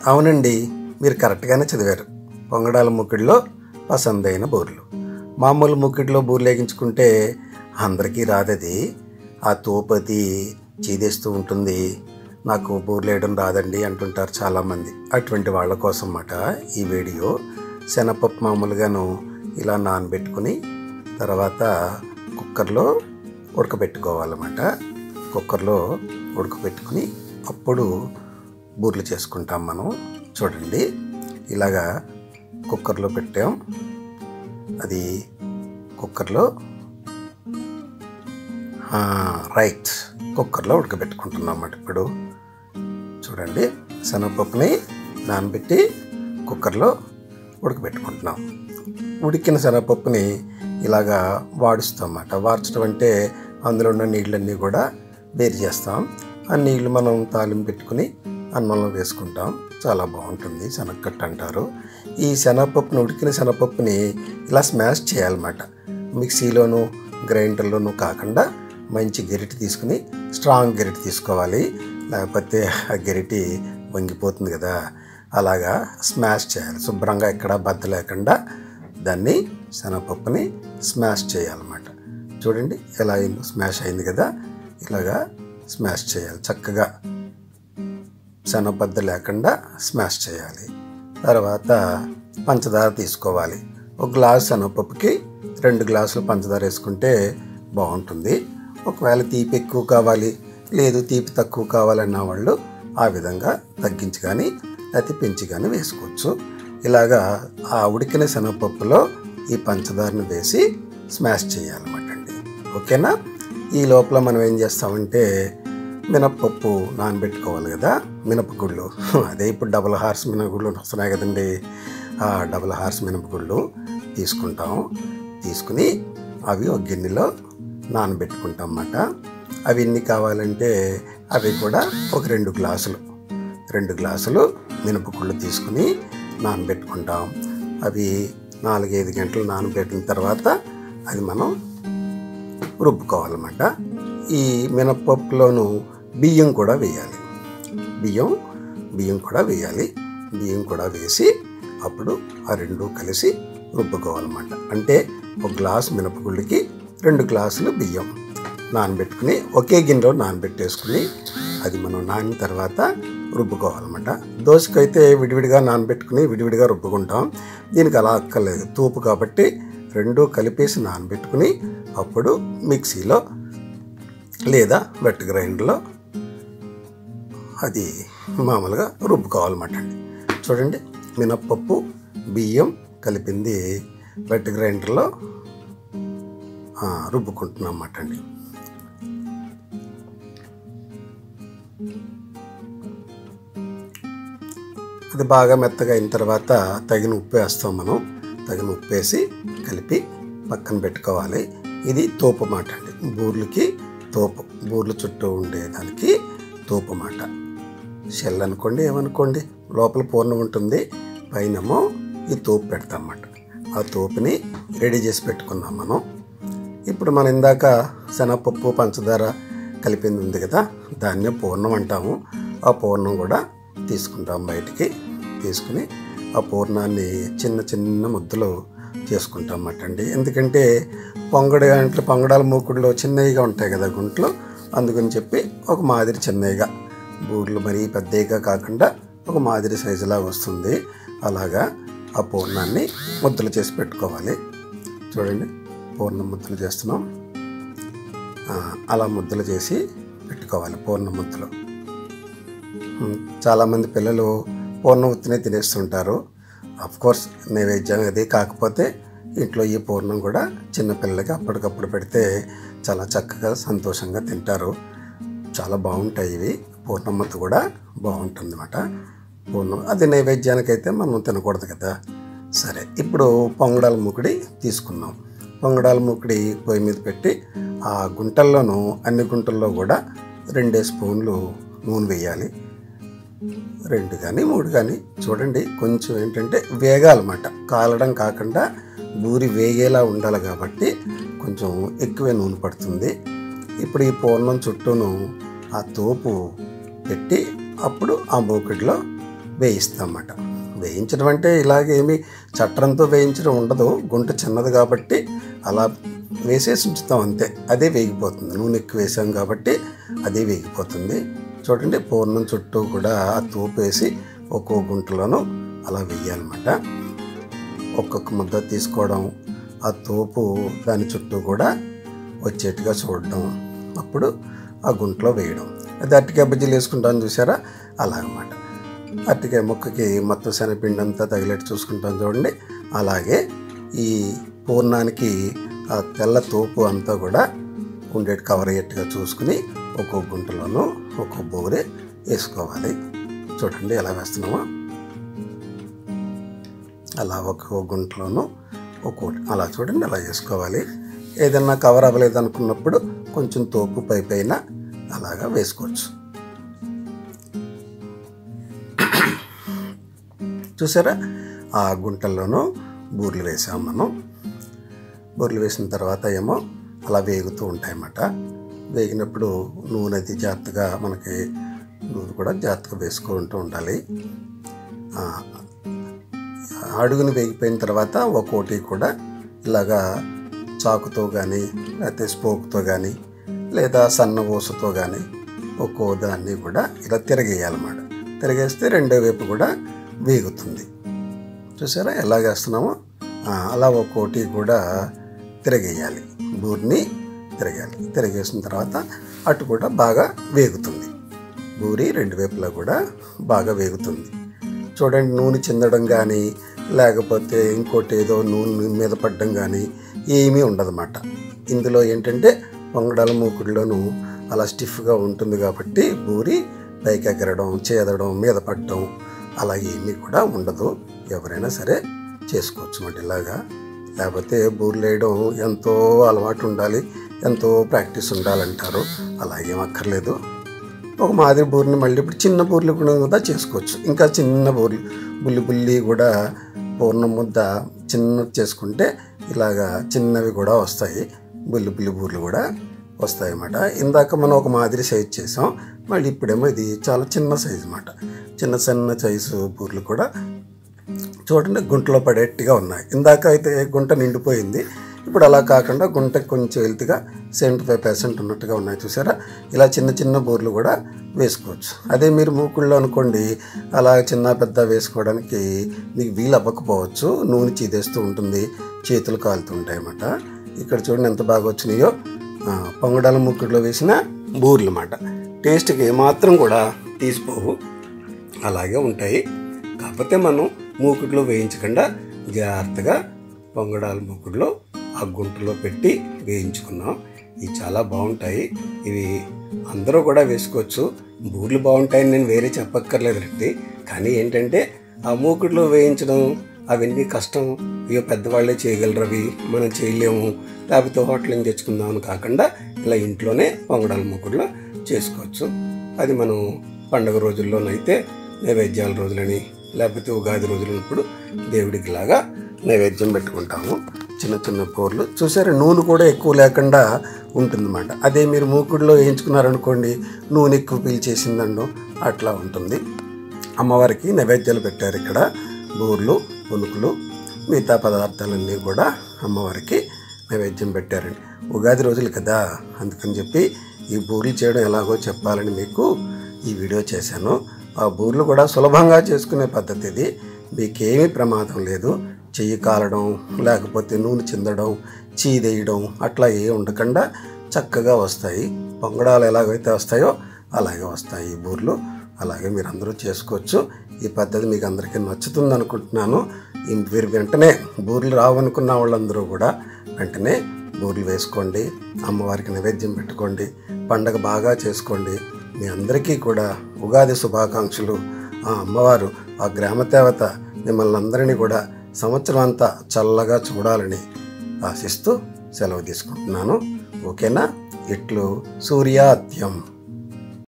అవునండి మీరు కరెక్ట్గానే చదివారు పొంగడాల ముక్కిడిలో పసందైన బూర్లు మామూలు ముక్కిడిలో బూర్లు వేగించుకుంటే అందరికీ రాదది ఆ తోపతి చీదేస్తూ ఉంటుంది నాకు బూర్లు వేయడం రాదండి అంటుంటారు చాలామంది అటువంటి వాళ్ళ కోసం అన్నమాట ఈ వీడియో శనగపప్పు మామూలుగాను ఇలా నానబెట్టుకుని తర్వాత కుక్కర్లో ఉడకబెట్టుకోవాలన్నమాట కుక్కర్లో ఉడకబెట్టుకుని అప్పుడు బూర్లు చేసుకుంటాం మనం చూడండి ఇలాగా కుక్కర్లో పెట్టాం అది కుక్కర్లో ఆ, రైట్ కుక్కర్లో ఉడకబెట్టుకుంటున్నాం అన్నమాట ఇప్పుడు చూడండి శనగపప్పుని నానబెట్టి కుక్కర్లో ఉడకబెట్టుకుంటున్నాం ఉడికిన శనగపప్పుని ఇలాగా వాడుస్తాం అన్నమాట వార్చడం అంటే అందులో ఉన్న నీళ్ళన్నీ కూడా వేరు చేస్తాం ఆ నీళ్ళు మనం తాలింపు పెట్టుకుని అన్నంలో వేసుకుంటాం చాలా బాగుంటుంది శనగకట్టు అంటారు ఈ శనగపప్పుని ఉడికిన శనగపప్పుని ఇలా స్మాష్ చేయాలన్నమాట మిక్సీలోను గ్రైండర్లోనూ కాకుండా మంచి గెరిటి తీసుకుని స్ట్రాంగ్ గెరిటి తీసుకోవాలి లేకపోతే ఆ గెరిటి వంగిపోతుంది కదా అలాగా స్మాష్ చేయాలి శుభ్రంగా ఎక్కడ బద్ద లేకుండా దాన్ని శనగపప్పుని స్మాష్ చేయాలన్నమాట చూడండి ఎలా అయిందో స్మాష్ అయింది కదా ఇలాగా స్మాష్ చేయాలి చక్కగా శనగబద్ద లేకుండా స్మాష్ చేయాలి తర్వాత పంచదార తీసుకోవాలి ఒక గ్లాస్ శనగపప్పుకి రెండు గ్లాసులు పంచదార వేసుకుంటే బాగుంటుంది ఒకవేళ తీపి ఎక్కువ కావాలి లేదు తీపి తక్కువ కావాలన్న వాళ్ళు ఆ విధంగా తగ్గించి కానీ లేకపోతే పెంచి కానీ వేసుకోవచ్చు ఇలాగా ఆ ఉడికిన శనగపప్పులో ఈ పంచదారను వేసి స్మాష్ చేయాలన్నమాట అండి ఓకేనా ఈ లోపల మనం ఏం చేస్తామంటే మినప్పప్పు నానబెట్టుకోవాలి కదా మినపగుళ్ళు అదే ఇప్పుడు డబుల్ హార్స్ మినపగుళ్ళు వస్తున్నాయి కదండి ఆ డబుల్ హార్స్ మినపగుళ్ళు తీసుకుంటాం తీసుకుని అవి ఒక గిన్నెలో నానబెట్టుకుంటాం అన్నమాట అవి ఎన్ని కావాలంటే అవి కూడా ఒక రెండు గ్లాసులు రెండు గ్లాసులు మినపగుళ్ళు తీసుకుని నానబెట్టుకుంటాం అవి నాలుగైదు గంటలు నానబెట్టిన తర్వాత అది మనం రుబ్బుకోవాలన్నమాట ఈ మినపప్పులోను బియ్యం కూడా వేయాలి బియ్యం బియ్యం కూడా వేయాలి బియ్యం కూడా వేసి అప్పుడు ఆ రెండు కలిసి రుబ్బుకోవాలన్నమాట అంటే ఒక గ్లాసు మినపగుళ్ళకి రెండు గ్లాసులు బియ్యం నానబెట్టుకుని ఒకే గిన్నెలో నానబెట్టేసుకుని అది మనం నానిన తర్వాత రుబ్బుకోవాలన్నమాట దోశకైతే విడివిడిగా నానబెట్టుకుని విడివిడిగా రుబ్బుకుంటాం దీనికి అలా అక్కర్లేదు తూపు కాబట్టి రెండు కలిపేసి నానబెట్టుకుని అప్పుడు మిక్సీలో లేదా వెట్ గ్రైండర్లో అది మామూలుగా రుబ్బుకోవాలన్నమాట అండి చూడండి మినప్పప్పు బియ్యం కలిపింది వెట్ గ్రైండర్లో ఆ, రుబ్బుకుంటున్నాం అన్నమాట అండి అది బాగా మెత్తగా అయిన తర్వాత తగిన ఉప్పు వేస్తాం మనం తగిన ఉప్పు వేసి కలిపి పక్కన పెట్టుకోవాలి ఇది తోపు మాట అండి బూర్లకి తోపు బూర్ల చుట్టూ ఉండేదానికి తోపు మాట షెల్ అనుకోండి ఏమనుకోండి లోపల పూర్ణం ఉంటుంది పైనేమో ఈ తోపు పెడతాం అన్నమాట ఆ తోపుని రెడీ చేసి పెట్టుకున్నాం మనం ఇప్పుడు మనం ఇందాక శనగపప్పు పంచదార కలిపింది ఉంది కదా దాన్నే పూర్ణం అంటాము ఆ పూర్ణం కూడా తీసుకుంటాం బయటికి తీసుకుని ఆ పూర్ణాన్ని చిన్న చిన్న ముద్దలు చేసుకుంటాం అన్నమాట అండి ఎందుకంటే పొంగడి అంటే పొంగడాల మూకుడులో చిన్నవిగా ఉంటాయి కదా గుంట్లో అందుకని చెప్పి ఒక మాదిరి చిన్నవిగా బూర్లు మరీ పెద్దగా కాకుండా ఒక మాదిరి సైజులా వస్తుంది అలాగా ఆ పూర్ణాన్ని ముద్దలు చేసి పెట్టుకోవాలి చూడండి పూర్ణ ముద్దలు చేస్తున్నాం ఆ, అలా ముద్దలు చేసి పెట్టుకోవాలి పూర్ణ ముద్దలు ఉమ్, చాలామంది పిల్లలు పూర్ణ ఉత్తినే తినేస్తుంటారు అఫ్ కోర్స్ నైవేద్యం అది కాకపోతే ఇంట్లో ఈ పూర్ణం కూడా చిన్నపిల్లలకి అప్పటికప్పుడు పెడితే చాలా చక్కగా సంతోషంగా తింటారు చాలా బాగుంటాయి ఇవి పూర్ణమ్మత కూడా బాగుంటుంది అన్నమాట పూర్ణం అది నైవేద్యానికైతే మనం తినకూడదు కదా సరే ఇప్పుడు పొంగడాల ముకుడి తీసుకున్నాం పొంగడాల ముకుడి పొయ్యి మీద పెట్టి ఆ గుంటల్లోనూ అన్ని గుంటల్లో కూడా రెండే స్పూన్లు నూనె వేయాలి రెండు కానీ మూడు కానీ చూడండి కొంచెం ఏంటంటే వేగాలన్నమాట కాలడం కాకుండా బూరి వేగేలా ఉండాలి కాబట్టి కొంచెం ఎక్కువే నూనె పడుతుంది ఇప్పుడు ఈ పూర్ణం చుట్టూను ఆ తోపు పెట్టి అప్పుడు ఆ మూకిడిలో వేయిస్తామన్నమాట వేయించడం అంటే ఇలాగేమి చట్రంతో వేయించడం ఉండదు గుంట చిన్నది కాబట్టి అలా వేసేసి ఉంచుతాం అంతే అదే వేగిపోతుంది నూనె ఎక్కువ వేసాం కాబట్టి అదే వేగిపోతుంది చూడండి పూర్ణం చుట్టూ కూడా ఆ తూపు వేసి ఒక్కో గుంటలోనూ అలా వేయాలన్నమాట ఒక్కొక్క ముద్ద తీసుకోవడం ఆ తోపు దాని చుట్టూ కూడా వచ్చేట్టుగా చూడడం అప్పుడు ఆ గుంటలో వేయడం అది అరటికాయ బజ్జీలు వేసుకుంటాం చూసారా అలా అనమాట అరటికాయ ముక్కకి మొత్తం శనగపిండి అంతా తగిలేట్టు చూసుకుంటాం చూడండి అలాగే ఈ పూర్ణానికి ఆ తెల్ల తోపు అంతా కూడా ఉండేటి కవర్ అయ్యేట్టుగా చూసుకుని ఒక్కో గుంటలోనూ ఒక్కో బోరే వేసుకోవాలి చూడండి ఎలా వేస్తున్నామో అలా ఒక్కో గుంటలోనూ ఒక్కోటి అలా చూడండి అలా చేసుకోవాలి ఏదన్నా కవర్ అవ్వలేదు అనుకున్నప్పుడు కొంచెం తోపు పై పైన అలాగా వేసుకోవచ్చు చూసారా ఆ గుంటల్లోనూ బూర్లు వేసాం మనం బూర్లు వేసిన తర్వాత ఏమో అలా వేగుతూ ఉంటాయన్నమాట వేగినప్పుడు నూనె అది జాగ్రత్తగా మనకి నూనె కూడా జాగ్రత్తగా వేసుకుంటూ ఉండాలి ఆ, అడుగుని వేగిపోయిన తర్వాత ఒక్కోటి కూడా ఇలాగా చాకుతో కానీ లేకపోతే స్పోక్తో కానీ లేదా సన్న ఊసతో కానీ ఒక్కో దాన్ని కూడా ఇలా తిరగేయాలన్నమాట తిరగేస్తే రెండో వైపు కూడా వేగుతుంది చూసారా ఎలా వేస్తున్నామో ఆ, అలా ఒక్కోటి కూడా తిరగేయాలి బూరిని తిరగాలి తిరగేసిన తర్వాత అటు కూడా బాగా వేగుతుంది బూరి రెండు వైపులా కూడా బాగా వేగుతుంది చూడండి నూనె చిందడం కానీ లేకపోతే ఇంకోటి ఏదో నూనె మీద పడడం కానీ ఏమీ ఉండదన్నమాట ఇందులో ఏంటంటే పొంగడాల మూకుడులోను అలా స్టిఫ్గా ఉంటుంది కాబట్టి బూరి పైకి ఎగరడం చేదడం మీద పడడం అలా ఏమీ కూడా ఉండదు ఎవరైనా సరే చేసుకోవచ్చు మాట ఇలాగా లేకపోతే బూర్లు వేయడం ఎంతో అలవాటు ఉండాలి ఎంతో ప్రాక్టీస్ ఉండాలంటారు అలా ఏం అక్కర్లేదు ఒక మాదిరి బూరిని మళ్ళీ ఇప్పుడు చిన్న బూర్లు కూడా కూడా చేసుకోవచ్చు ఇంకా చిన్న బూర్లు బుల్లి బుల్లి కూడా పూర్ణ ముద్ద చిన్నది చేసుకుంటే ఇలాగా చిన్నవి కూడా వస్తాయి బుల్లి బుల్లి బూర్లు కూడా వస్తాయి అన్నమాట ఇందాక మనం ఒక మాదిరి సైజు చేసాం మళ్ళీ ఇప్పుడేమో ఇది చాలా చిన్న సైజు అన్నమాట చిన్న చిన్న సైజు బూర్లు కూడా చూడండి గుంటలో పడేట్టుగా ఉన్నాయి ఇందాక అయితే గుంట నిండిపోయింది ఇప్పుడు అలా కాకుండా గుంట కొంచెం హెల్త్గా సెవెంటీ ఫైవ్ పర్సెంట్ ఉన్నట్టుగా ఉన్నాయి చూసారా ఇలా చిన్న చిన్న బోర్లు కూడా వేసుకోవచ్చు అదే మీరు మూకుళ్ళు అనుకోండి అలా చిన్న పెద్ద వేసుకోవడానికి మీకు వీలు అవ్వకపోవచ్చు నూనె చీదేస్తూ ఉంటుంది చేతులు కాలుతూ ఉంటాయి అన్నమాట ఇక్కడ చూడండి ఎంత బాగా వచ్చినాయో ఆ, పొంగడాల మూకుడులో వేసిన బూర్లు అన్నమాట టేస్ట్కి ఏమాత్రం కూడా తీసిపోవు అలాగే ఉంటాయి కాకపోతే మనం మూకుడులో వేయించకుండా జాగ్రత్తగా పొంగడాల మూకుడులో ఆ గుంటలో పెట్టి వేయించుకున్నాం ఇవి చాలా బాగుంటాయి ఇవి అందరూ కూడా వేసుకోవచ్చు బూర్లు బాగుంటాయని నేను వేరే చెప్పక్కర్లేదండి కానీ ఏంటంటే ఆ మూకుడులో వేయించడం అవన్నీ కష్టం ఇక పెద్దవాళ్ళే చేయగలరు అవి మనం చేయలేము లేకపోతే హోటల్ నుంచి తెచ్చుకుందాం అని కాకుండా ఇలా ఇంట్లోనే పొంగడాల మూకుడులో చేసుకోవచ్చు అది మనం పండగ రోజుల్లోనైతే నైవేద్యాల రోజులని లేకపోతే ఉగాది రోజులప్పుడు దేవుడికి లాగా నైవేద్యం పెట్టుకుంటాము చిన్న చిన్న కూరలు చూసారా నూనె కూడా ఎక్కువ లేకుండా ఉంటుందన్నమాట అదే మీరు మూకుడులో వేయించుకున్నారనుకోండి నూనె ఎక్కువ పీల్చేసిందండు అట్లా ఉంటుంది అమ్మవారికి నైవేద్యాలు పెట్టారు ఇక్కడ బూర్లు పునుకులు మిగతా పదార్థాలన్నీ కూడా అమ్మవారికి నైవేద్యం పెట్టారండి ఉగాది రోజులు కదా అందుకని చెప్పి ఈ బూర్లు చేయడం ఎలాగో చెప్పాలని మీకు ఈ వీడియో చేశాను ఆ బూర్లు కూడా సులభంగా చేసుకునే పద్ధతి ఇది మీకేమీ ప్రమాదం లేదు చెయ్యి కాలడం లేకపోతే నూనె చిందడం చీదేయడం అట్లా ఏ ఉండకుండా చక్కగా వస్తాయి పొంగడాలు ఎలాగైతే వస్తాయో అలాగే వస్తాయి ఈ బూర్లు అలాగే మీరు అందరూ చేసుకోవచ్చు ఈ పద్ధతి మీకు అందరికీ నచ్చుతుంది అనుకుంటున్నాను ఈ మీరు వెంటనే బూర్లు రావనుకున్న వాళ్ళందరూ కూడా వెంటనే బూర్లు వేసుకోండి అమ్మవారికి నైవేద్యం పెట్టుకోండి పండగ బాగా చేసుకోండి మీ అందరికీ కూడా ఉగాది శుభాకాంక్షలు ఆ అమ్మవారు ఆ గ్రామ దేవత మిమ్మల్ని అందరినీ కూడా సంవత్సరం అంతా చల్లగా చూడాలని ఆశిస్తూ సెలవు తీసుకుంటున్నాను ఓకేనా ఇట్లు సూర్యాత్యం